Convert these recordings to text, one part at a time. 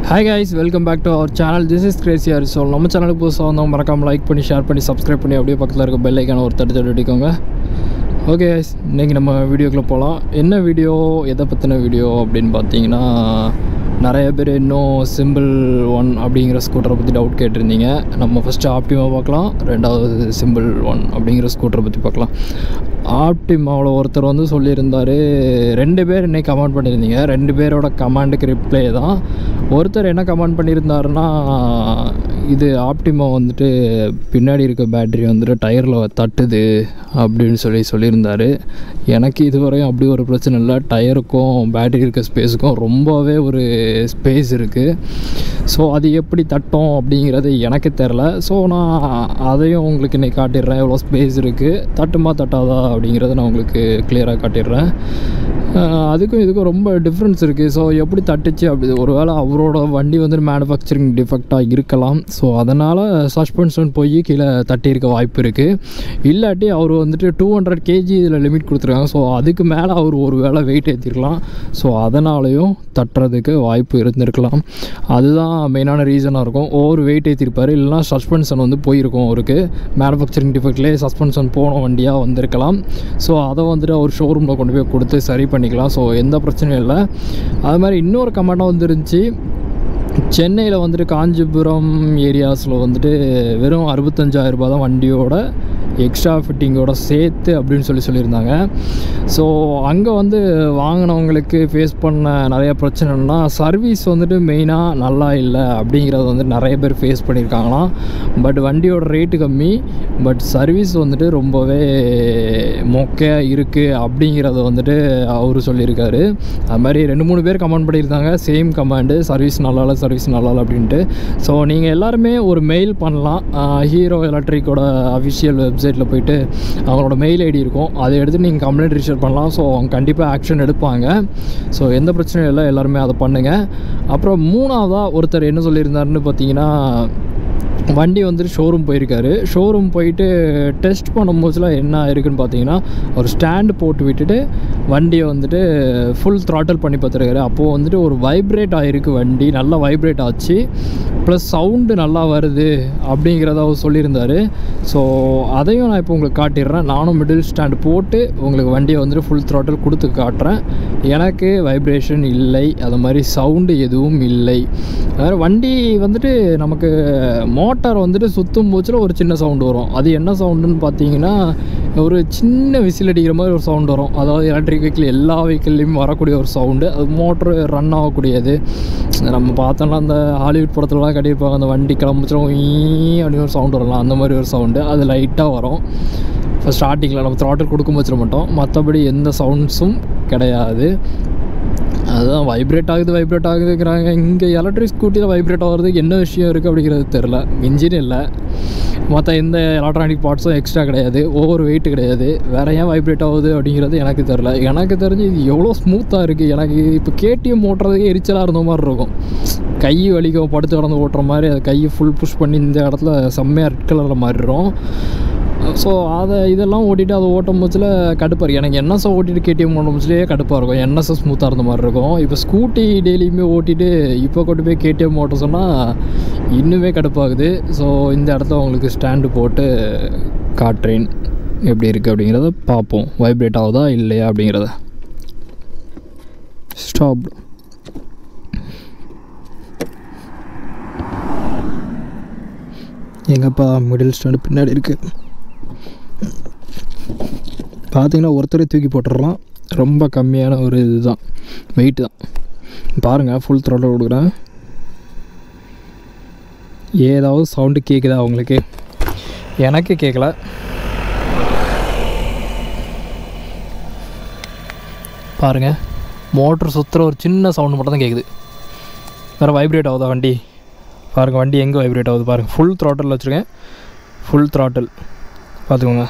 hi guys welcome back to our channel this is crazy Hari so நம்ம சேனலுக்கு புதுசாக வந்தவங்க மறக்காமல் லைக் பண்ணி ஷேர் பண்ணி சப்ஸ்கிரைப் பண்ணி அப்படியே பக்கத்தில் இருக்க பெல் ஐக்கான ஒரு தட்டு தட்டு அடிக்கோங்க ஓகே கைஸ் இன்றைக்கி நம்ம வீடியோக்குள்ளே போகலாம் என்ன வீடியோ எதை பற்றின வீடியோ அப்படின்னு பார்த்தீங்கன்னா நிறைய பேர் இன்னும் சிம்பிள் ஒன் அப்படிங்கிற ஸ்கூட்டரை பற்றி டவுட் கேட்டிருந்தீங்க நம்ம ஃபஸ்ட்டு ஆப்டிமா பார்க்கலாம் ரெண்டாவது சிம்பிள் ஒன் அப்படிங்கிற ஸ்கூட்டரை பற்றி பார்க்கலாம் ஆப்டிமாவில் ஒருத்தர் வந்து சொல்லியிருந்தார் ரெண்டு பேர் இன்னைக்கு கமெண்ட் பண்ணியிருந்தீங்க ரெண்டு பேரோட கமெண்டுக்கு ரிப்ளை தான் ஒருத்தர் என்ன கமெண்ட் பண்ணியிருந்தாருன்னா இது ஆப்டிமா வந்துட்டு பின்னாடி இருக்க பேட்ரி வந்துட்டு டயரில் தட்டுது அப்படின்னு சொல்லி சொல்லியிருந்தாரு எனக்கு இதுவரையும் அப்படி ஒரு பிரச்சனை இல்லை டயருக்கும் பேட்டரி இருக்க ஸ்பேஸுக்கும் ரொம்பவே ஒரு ஸ்பேஸ் இருக்குது ஸோ அது எப்படி தட்டும் அப்படிங்கிறது எனக்கு தெரில ஸோ நான் அதையும் உங்களுக்கு இன்றைக்கி காட்டிடுறேன் எவ்வளோ ஸ்பேஸ் இருக்குது தட்டுமா தட்டாதா அப்படிங்கிறத நான் உங்களுக்கு கிளியராக காட்டிடுறேன் அஹ் அதுக்கும் இதுக்கும் ரொம்ப டிஃப்ரென்ஸ் இருக்குது ஸோ எப்படி தட்டுச்சு அப்படி ஒருவேளை அவரோட வண்டி வந்து மேனுஃபேக்சரிங் டிஃபெக்டாக இருக்கலாம் ஸோ அதனால் சஸ்பென்ஷன் போய் கீழே தட்டியிருக்க வாய்ப்பு இருக்குது இல்லாட்டி அவர் வந்துட்டு டூ ஹண்ட்ரட் கேஜி இதில் லிமிட் கொடுத்துருக்காங்க ஸோ அதுக்கு மேலே அவர் ஒரு வேளை வெயிட் ஏற்றிருக்கலாம் ஸோ அதனாலையும் தட்டுறதுக்கு வாய்ப்பு இருந்திருக்கலாம் அதுதான் மெயினான ரீசனாக இருக்கும் ஓவர் வெயிட் ஏற்றிருப்பார் இல்லைனா சஸ்பென்ஷன் வந்து போயிருக்கும் அவருக்கு மேனுஃபேக்சரிங் டிஃபெக்ட்லேயே சஸ்பென்ஷன் போன வண்டியாக வந்திருக்கலாம் ஸோ அதை வந்துட்டு அவர் ஷோரூமில் கொண்டு போய் கொடுத்து சரி பண்ணிக்கலாம் ஸோ எந்த பிரச்சனையும் இல்லை அது மாதிரி இன்னொரு கமெண்டாக வந்துருந்துச்சு சென்னையில் வந்துட்டு காஞ்சிபுரம் ஏரியாஸில் வந்துட்டு வெறும் அறுபத்தஞ்சாயிரம் ரூபாய் தான் வண்டியோட எக்ஸ்ட்ரா ஃபிட்டிங்கோட சேர்த்து அப்படின்னு சொல்லி சொல்லியிருந்தாங்க ஸோ அங்கே வந்து வாங்கினவங்களுக்கு ஃபேஸ் பண்ண நிறைய பிரச்சனைனா சர்வீஸ் வந்துட்டு மெயினாக நல்லா இல்லை அப்படிங்கிறத வந்து நிறைய பேர் ஃபேஸ் பண்ணியிருக்காங்களாம் பட் வண்டியோட ரேட்டு கம்மி பட் சர்வீஸ் வந்துட்டு ரொம்பவே மொக்கையாக இருக்குது அப்படிங்கிறத வந்துட்டு அவர் சொல்லியிருக்காரு அது மாதிரி ரெண்டு மூணு பேர் கமெண்ட் பண்ணியிருந்தாங்க சேம் கமெண்டு சர்வீஸ் நல்லா இல்லை சர்வீஸ் நல்லா இல்லை அப்படின்ட்டு ஸோ நீங்கள் எல்லாருமே ஒரு மெயில் பண்ணலாம் ஹீரோ எலக்ட்ரிக்கோட அஃபிஷியல் வெப்சைட்டில் போயிட்டு அவங்களோட மெயில் ஐடி இருக்கும் அதை எடுத்து நீங்கள் கம்ப்ளைண்ட் ரிஜிஸ்டர் பண்ணலாம் ஸோ அவங்க கண்டிப்பாக ஆக்ஷன் எடுப்பாங்க ஸோ எந்த பிரச்சனையும் இல்லை எல்லாருமே அதை பண்ணுங்கள் அப்புறம் மூணாவதாக ஒருத்தர் என்ன சொல்லியிருந்தாருன்னு பார்த்தீங்கன்னா வண்டி வந்துட்டு ஷோரூம் போயிருக்காரு ஷோரூம் போயிட்டு டெஸ்ட் பண்ணும்போதுலாம் என்ன ஆயிருக்குன்னு பார்த்தீங்கன்னா ஒரு ஸ்டாண்டு போட்டு விட்டுட்டு வண்டியை வந்துட்டு ஃபுல் த்ராட்டல் பண்ணி பார்த்துருக்காரு அப்போது வந்துட்டு ஒரு வைப்ரேட் ஆகிருக்கு வண்டி நல்லா வைப்ரேட் ஆச்சு ப்ளஸ் சவுண்டு நல்லா வருது அப்படிங்கிறத அவர் சொல்லியிருந்தார் ஸோ அதையும் நான் இப்போ உங்களுக்கு காட்டிடுறேன் நானும் மிடில் ஸ்டாண்டு போட்டு உங்களுக்கு வண்டியை வந்துட்டு ஃபுல் த்ராட்டல் கொடுத்து காட்டுறேன் எனக்கு வைப்ரேஷன் இல்லை அது மாதிரி சவுண்டு எதுவும் இல்லை வேறு வண்டி வந்துட்டு நமக்கு மோட்டார் வந்துட்டு சுற்றும் போச்சில் ஒரு சின்ன சவுண்டு வரும் அது என்ன சவுண்டுன்னு பார்த்தீங்கன்னா ஒரு சின்ன விசில் அடிக்கிற மாதிரி ஒரு சவுண்டு வரும் அதாவது எலக்ட்ரிக் வெஹிக்கிள் எல்லா வெஹிக்கிள்லேயும் வரக்கூடிய ஒரு சவுண்டு அது மோட்ரு ரன் ஆகக்கூடியது நம்ம பார்த்தோம்னா அந்த ஹாலிவுட் படத்துலலாம் கட்டியிருப்பாங்க அந்த வண்டி கிளம்பிச்சிடும் ஈ அப்படின்னு ஒரு சவுண்டு வரலாம் அந்த மாதிரி ஒரு சவுண்டு அது லைட்டாக வரும் இப்போ ஸ்டார்டிங்கில் நம்ம த்ராட்டர் கொடுக்கும் வச்சிட மாட்டோம் மற்றபடி எந்த சவுண்ட்ஸும் கிடையாது அதுதான் வைப்ரேட் ஆகுது வைப்ரேட் ஆகுதுங்கிறாங்க இங்கே எலக்ட்ரிக் ஸ்கூட்டியில் வைப்ரேட் ஆகிறதுக்கு என்ன விஷயம் இருக்குது அப்படிங்கிறது தெரில இன்ஜின் இல்லை மற்ற எந்த எலக்ட்ரானிக் பார்ட்ஸும் எக்ஸ்ட்ரா கிடையாது ஓவர் வெயிட் கிடையாது வேறு ஏன் வைப்ரேட் ஆகுது அப்படிங்கிறது எனக்கு தெரில எனக்கு தெரிஞ்சு இது எவ்வளோ ஸ்மூத்தாக இருக்குது எனக்கு இப்போ கேடிஎம் ஓட்டுறதுக்கே எரிச்சலாக இருந்த மாதிரி இருக்கும் கை வலிக்கும் படுத்து கடந்து ஓட்டுற மாதிரி அது கையை ஃபுல் புஷ் பண்ணி இந்த இடத்துல செம்மையாக ரெட் கலரில் மாறிடும் ஸோ அதை இதெல்லாம் ஓட்டிட்டு அதை ஓட்டும் போச்சில் கடுப்பாக இருக்குது எனக்கு என்எஸ்ஸை ஓட்டிட்டு கேடிஎம் ஓட்டும் போச்சுலேயே கடுப்பாக இருக்கும் என்எஸ்ஸை ஸ்மூத்தாக இருந்த மாதிரி இருக்கும் இப்போ ஸ்கூட்டி டெய்லியுமே ஓட்டிட்டு இப்போ கொண்டு போய் கேடிஎம் ஓட்ட சொன்னால் இன்னுமே கடுப்பாகுது ஸோ இந்த இடத்துல உங்களுக்கு ஸ்டாண்டு போட்டு காட்டுறேன் எப்படி இருக்குது அப்படிங்கிறத பார்ப்போம் வைப்ரேட் ஆகுதா இல்லையா அப்படிங்கிறத ஸ்டாப் எங்கப்பா மிடில் ஸ்டாண்டு பின்னாடி இருக்குது பார்த்தீங்கன்னா ஒருத்தரே தூக்கி போட்டுடலாம் ரொம்ப கம்மியான ஒரு இதுதான் வெயிட் தான் பாருங்கள் ஃபுல் த்ரோட்டில் கொடுக்குறேன் ஏதாவது சவுண்டு கேட்குதா அவங்களுக்கு எனக்கு கேட்கல பாருங்கள் மோட்ரு சுற்றுற ஒரு சின்ன சவுண்டு மட்டும் தான் கேட்குது வேறு வைப்ரேட் ஆகுதா வண்டி பாருங்கள் வண்டி எங்கே வைப்ரேட் ஆகுது பாருங்கள் ஃபுல் த்ராட்டில் வச்சுருக்கேன் ஃபுல் த்ராட்டில் பார்த்துக்கோங்க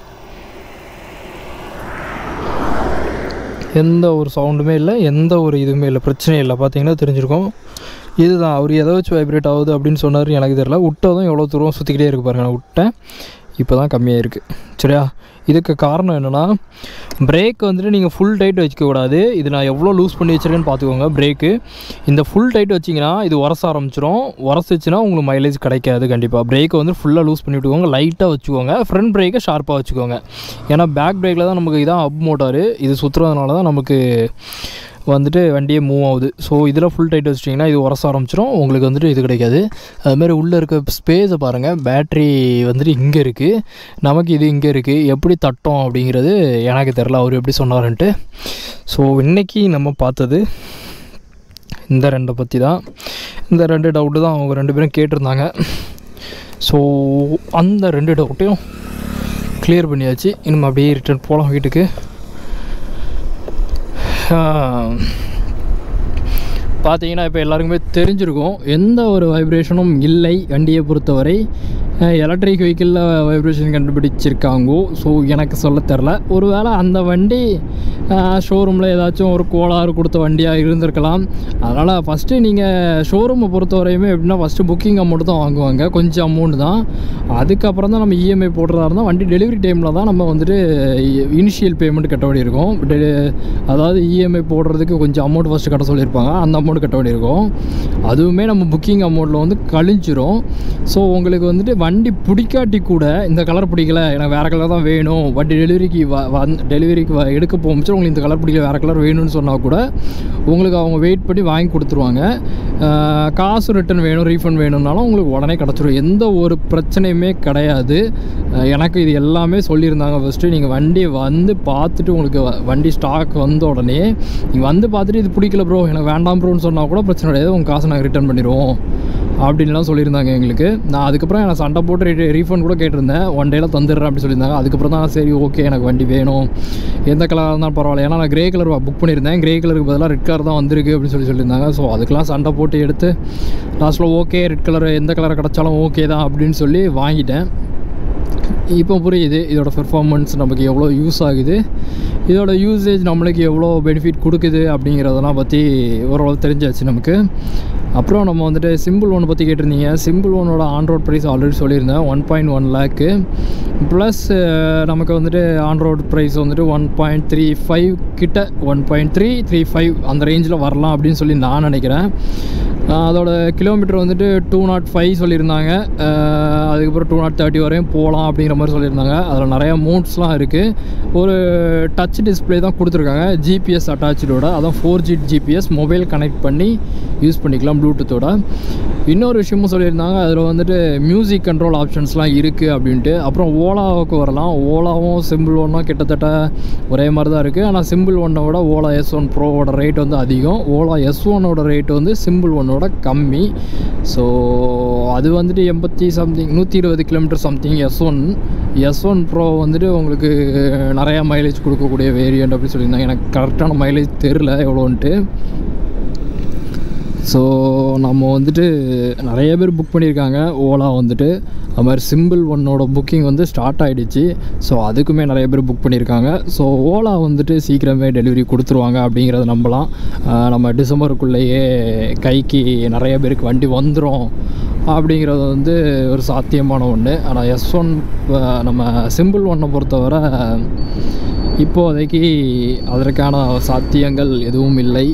எந்த ஒரு சவுண்டுமே இல்லை எந்த ஒரு இதுவுமே இல்லை பிரச்சனையும் இல்லை பார்த்தீங்கன்னா தெரிஞ்சிருக்கும் இதுதான் அவர் எதை வச்சு வைப்ரேட் ஆகுது அப்படின்னு சொன்னார் எனக்கு தெரியல விட்டதும் எவ்வளோ தூரம் சுற்றிக்கிட்டே இருக்கு பாருங்க நான் விட்டேன் இப்போ தான் கம்மியாக இருக்குது சரியா இதுக்கு காரணம் என்னென்னா பிரேக் வந்துட்டு நீங்கள் ஃபுல் டைட் வச்சுக்கக்கூடாது இது நான் எவ்வளோ லூஸ் பண்ணி வச்சுருக்கேன்னு பார்த்துக்கோங்க பிரேக்கு இந்த ஃபுல் டைட் வச்சிங்கன்னா இது உரச ஆரம்பிச்சிரும் உரசிச்சுன்னா உங்களுக்கு மைலேஜ் கிடைக்காது கண்டிப்பாக பிரேக்கை வந்து ஃபுல்லாக லூஸ் பண்ணி விட்டுக்கோங்க லைட்டாக வச்சுக்கோங்க ஃப்ரண்ட் பிரேக்கை ஷார்ப்பாக வச்சுக்கோங்க ஏன்னா பேக் பிரேக்கில் தான் நமக்கு இதான் அப் மோட்டார் இது சுற்றுறதுனால தான் நமக்கு வந்துட்டு வண்டியே மூவ் ஆகுது ஸோ இதில் ஃபுல் டைட் வச்சிட்டிங்கன்னா இது உரச ஆரம்பிச்சிடும் உங்களுக்கு வந்துட்டு இது கிடைக்காது அதுமாதிரி உள்ளே இருக்க ஸ்பேஸை பாருங்கள் பேட்ரி வந்துட்டு இங்கே இருக்குது நமக்கு இது இங்கே இருக்குது எப்படி தட்டோம் அப்படிங்கிறது எனக்கு தெரில அவர் எப்படி சொன்னாருன்ட்டு ஸோ இன்றைக்கி நம்ம பார்த்தது இந்த ரெண்டை பற்றி தான் இந்த ரெண்டு டவுட்டு தான் அவங்க ரெண்டு பேரும் கேட்டிருந்தாங்க ஸோ அந்த ரெண்டு டவுட்டையும் கிளியர் பண்ணியாச்சு இனிமே அப்படியே ரிட்டர்ன் போகலாம் வீட்டுக்கு பார்த்தீங்கன்னா இப்போ எல்லாருக்குமே தெரிஞ்சிருக்கும் எந்த ஒரு வைப்ரேஷனும் இல்லை வண்டியை பொறுத்தவரை எலக்ட்ரிக் வெஹிக்கிளில் வைப்ரேஷன் கண்டுபிடிச்சிருக்காங்கோ ஸோ எனக்கு சொல்ல தெரில ஒருவேளை அந்த வண்டி ஷோரூமில் ஏதாச்சும் ஒரு கோளாறு கொடுத்த வண்டியாக இருந்திருக்கலாம் அதனால் ஃபஸ்ட்டு நீங்கள் ஷோரூமை பொறுத்தவரையுமே எப்படின்னா ஃபஸ்ட்டு புக்கிங் அமௌண்ட் தான் வாங்குவாங்க கொஞ்சம் அமௌண்ட் தான் அதுக்கப்புறம் தான் நம்ம இஎம்ஐ போடுறதா இருந்தால் வண்டி டெலிவரி டைமில் தான் நம்ம வந்துட்டு இனிஷியல் பேமெண்ட் கட்ட வேண்டியிருக்கும் டெலி அதாவது இஎம்ஐ போடுறதுக்கு கொஞ்சம் அமௌண்ட் ஃபஸ்ட்டு கட்ட சொல்லியிருப்பாங்க அந்த அமௌண்ட் கட்ட வேண்டியிருக்கும் அதுவுமே நம்ம புக்கிங் அமௌண்ட்டில் வந்து கழிஞ்சிரும் ஸோ உங்களுக்கு வந்துட்டு வண்டி பிடிக்காட்டி கூட இந்த கலர் பிடிக்கல எனக்கு வேறு கலர் தான் வேணும் வண்டி டெலிவரிக்கு வ வந் டெலிவரிக்கு வ எடுக்க போகும்போது உங்களுக்கு இந்த கலர் பிடிக்கல வேறு கலர் வேணும்னு சொன்னால் கூட உங்களுக்கு அவங்க வெயிட் பண்ணி வாங்கி கொடுத்துருவாங்க காசு ரிட்டன் வேணும் ரீஃபண்ட் வேணும்னாலும் உங்களுக்கு உடனே கிடச்சிரும் எந்த ஒரு பிரச்சனையுமே கிடையாது எனக்கு இது எல்லாமே சொல்லியிருந்தாங்க ஃபஸ்ட்டு நீங்கள் வண்டி வந்து பார்த்துட்டு உங்களுக்கு வண்டி ஸ்டாக் வந்த உடனே நீங்கள் வந்து பார்த்துட்டு இது பிடிக்கல ப்ரோ எனக்கு வேண்டாம் ப்ரோன்னு சொன்னால் கூட பிரச்சனை கிடையாது உங்கள் காசை நாங்கள் ரிட்டர்ன் பண்ணிடுவோம் அப்படின்லாம் சொல்லியிருந்தாங்க எங்களுக்கு நான் அதுக்கப்புறம் எனக்கு சண்டை போட்டு ரீஃபண்ட் கூட கேட்டிருந்தேன் ஒன் டேயில் தந்துடுறேன் அப்படி சொல்லியிருந்தாங்க அதுக்கப்புறம் தான் சரி ஓகே எனக்கு வண்டி வேணும் எந்த கலராக இருந்தாலும் பரவாயில்ல ஏன்னா நான் கிரே கலர் புக் பண்ணியிருந்தேன் கிரே கலருக்கு பதிலாக ரெட் கலர் தான் வந்திருக்கு அப்படின்னு சொல்லி சொல்லியிருந்தாங்க ஸோ அதுக்கெலாம் சண்டை போட்டு எடுத்து லாஸ்ட்டில் ஓகே ரெட் கலர் எந்த கலர் கிடச்சாலும் ஓகே தான் அப்படின்னு சொல்லி வாங்கிட்டேன் இப்போ புரியுது இதோட பெர்ஃபார்மன்ஸ் நமக்கு எவ்வளோ யூஸ் ஆகுது இதோட யூசேஜ் நம்மளுக்கு எவ்வளோ பெனிஃபிட் கொடுக்குது அப்படிங்கிறதெல்லாம் பற்றி ஓரளவு தெரிஞ்சாச்சு நமக்கு அப்புறம் நம்ம வந்துட்டு சிம்பிள் ஒன் பற்றி கேட்டிருந்தீங்க சிம்பிள் ஒன்னோட ஆன்ரோட் ப்ரைஸ் ஆல்ரெடி சொல்லியிருந்தேன் ஒன் பாயிண்ட் ஒன் லேக்கு ப்ளஸ் நமக்கு வந்துட்டு ஆன்ரோட் ப்ரைஸ் வந்துட்டு ஒன் பாயிண்ட் த்ரீ ஃபைவ் கிட்ட one point three three five அந்த ரேஞ்சில் வரலாம் அப்படின்னு சொல்லி நான் நினைக்கிறேன் அதோட கிலோமீட்டர் வந்துட்டு டூ நாட் ஃபைவ் சொல்லியிருந்தாங்க அதுக்கப்புறம் டூ நாட் தேர்ட்டி வரையும் போகலாம் அப்படிங்கிற மாதிரி சொல்லியிருந்தாங்க அதில் நிறையா மோட்ஸ்லாம் இருக்குது ஒரு டச் டிஸ்பிளே தான் கொடுத்துருக்காங்க ஜிபிஎஸ் அட்டாச்சோட அதான் four G GPS mobile connect பண்ணி யூஸ் பண்ணிக்கலாம் ப்ளூடூத்தோட இன்னொரு விஷயமும் சொல்லியிருந்தாங்க அதில் வந்துட்டு மியூசிக் கண்ட்ரோல் ஆப்ஷன்ஸ்லாம் இருக்குது அப்படின்ட்டு அப்புறம் ஓலாவுக்கு வரலாம் ஓலாவும் சிம்பிள் ஒன்றும் கிட்டத்தட்ட ஒரே மாதிரி தான் இருக்குது ஆனால் சிம்பிள் ஒன்னை விட ஓலா எஸ் ஒன் ப்ரோவோட ரேட் வந்து அதிகம் ஓலா எஸ் ஒன்னோட ரேட் வந்து சிம்பிள் ஒன்னோட கம்மி ஸோ அது வந்துட்டு எண்பத்தி சம்திங் நூற்றி இருபது kilometre something S one S one pro வந்துட்டு உங்களுக்கு நிறையா மைலேஜ் கொடுக்கக்கூடிய வேரியண்ட் அப்படின்னு சொல்லியிருந்தாங்க எனக்கு கரெக்டான மைலேஜ் தெரில எவ்வளோன்ட்டு ஸோ நம்ம வந்துட்டு நிறைய பேர் புக் பண்ணியிருக்காங்க ஓலா வந்துட்டு அது மாதிரி சிம்பிள் ஒன்னோட புக்கிங் வந்து ஸ்டார்ட் ஆகிடுச்சு ஸோ அதுக்குமே நிறைய பேர் புக் பண்ணியிருக்காங்க ஸோ ஓலா வந்துட்டு சீக்கிரமே டெலிவரி கொடுத்துருவாங்க அப்படிங்கிறத நம்பலாம் நம்ம டிசம்பருக்குள்ளேயே கைக்கு நிறைய பேருக்கு வண்டி வந்துடும் அப்படிங்கிறது வந்து ஒரு சாத்தியமான ஒன்று ஆனால் எஸ் ஒன் நம்ம சிம்பிள் ஒன்னை பொறுத்தவரை இப்போதைக்கு அதற்கான சாத்தியங்கள் எதுவும் இல்லை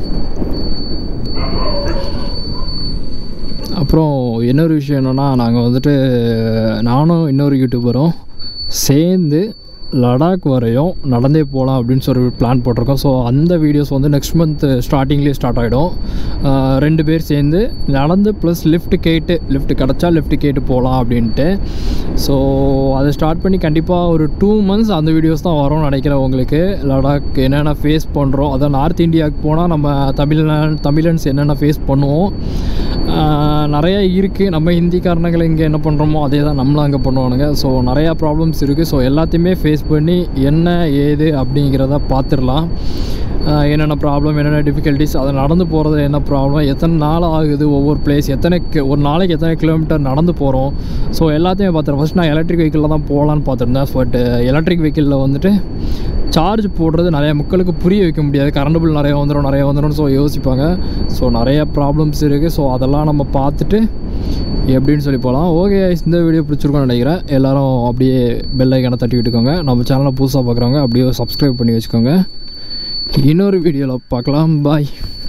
அப்புறம் இன்னொரு விஷயம் என்னென்னா நாங்கள் வந்துட்டு நானும் இன்னொரு யூடியூபரும் சேர்ந்து லடாக் வரையும் நடந்தே போகலாம் அப்படின்னு சொல்லி பிளான் போட்டிருக்கோம் ஸோ அந்த வீடியோஸ் வந்து நெக்ஸ்ட் மந்த் ஸ்டார்டிங்லேயே ஸ்டார்ட் ஆகிடும் ரெண்டு பேர் சேர்ந்து நடந்து ப்ளஸ் லிஃப்ட் கேட்டு லிஃப்ட் கிடச்சா லிஃப்ட் கேட்டு போகலாம் அப்படின்ட்டு ஸோ அதை ஸ்டார்ட் பண்ணி கண்டிப்பாக ஒரு டூ மந்த்ஸ் அந்த வீடியோஸ் தான் வரும்னு நினைக்கிறேன் உங்களுக்கு லடாக் என்னென்ன ஃபேஸ் பண்ணுறோம் அதான் நார்த் இந்தியாவுக்கு போனால் நம்ம தமிழ்நாடு தமிழன்ஸ் என்னென்ன ஃபேஸ் பண்ணுவோம் நிறைய இருக்குது நம்ம ஹிந்திக்காரனங்களை இங்கே என்ன பண்ணுறோமோ அதே தான் நம்மளும் அங்கே பண்ணுவானுங்க ஸோ நிறையா ப்ராப்ளம்ஸ் இருக்குது ஸோ எல்லாத்தையுமே ஃபேஸ் பண்ணி என்ன ஏது அப்படிங்கிறத பார்த்துடலாம் என்னென்ன ப்ராப்ளம் என்னென்ன டிஃபிகல்ட்டிஸ் அதை நடந்து போகிறது என்ன ப்ராப்ளம் எத்தனை நாள் ஆகுது ஒவ்வொரு பிளேஸ் எத்தனை ஒரு நாளைக்கு எத்தனை கிலோமீட்டர் நடந்து போகிறோம் ஸோ எல்லாத்தையுமே பார்த்துருவேன் ஃபஸ்ட் நான் எலக்ட்ரிக் வெஹிக்கிளில் தான் போகலான்னு பார்த்துருந்தேன் பட் எலக்ட்ரிக் வெஹிக்கிளில் வந்துட்டு சார்ஜ் போடுறது நிறைய மக்களுக்கு புரிய வைக்க முடியாது கரண்ட் பில் நிறைய வந்துடும் நிறைய வந்துடும் ஸோ யோசிப்பாங்க ஸோ நிறைய ப்ராப்ளம்ஸ் இருக்குது ஸோ அதெல்லாம் நம்ம பார்த்துட்டு எப்படின்னு சொல்லி போகலாம் ஓகே இந்த வீடியோ பிடிச்சிருக்கோன்னு நினைக்கிறேன் எல்லாரும் அப்படியே பெல் ஐக்கானை தட்டி விட்டுக்கோங்க நம்ம சேனலை புதுசாக பார்க்குறவங்க அப்படியே சப்ஸ்கிரைப் பண்ணி வச்சுக்கோங்க இன்னொரு வீடியோவில் பார்க்கலாம் பாய்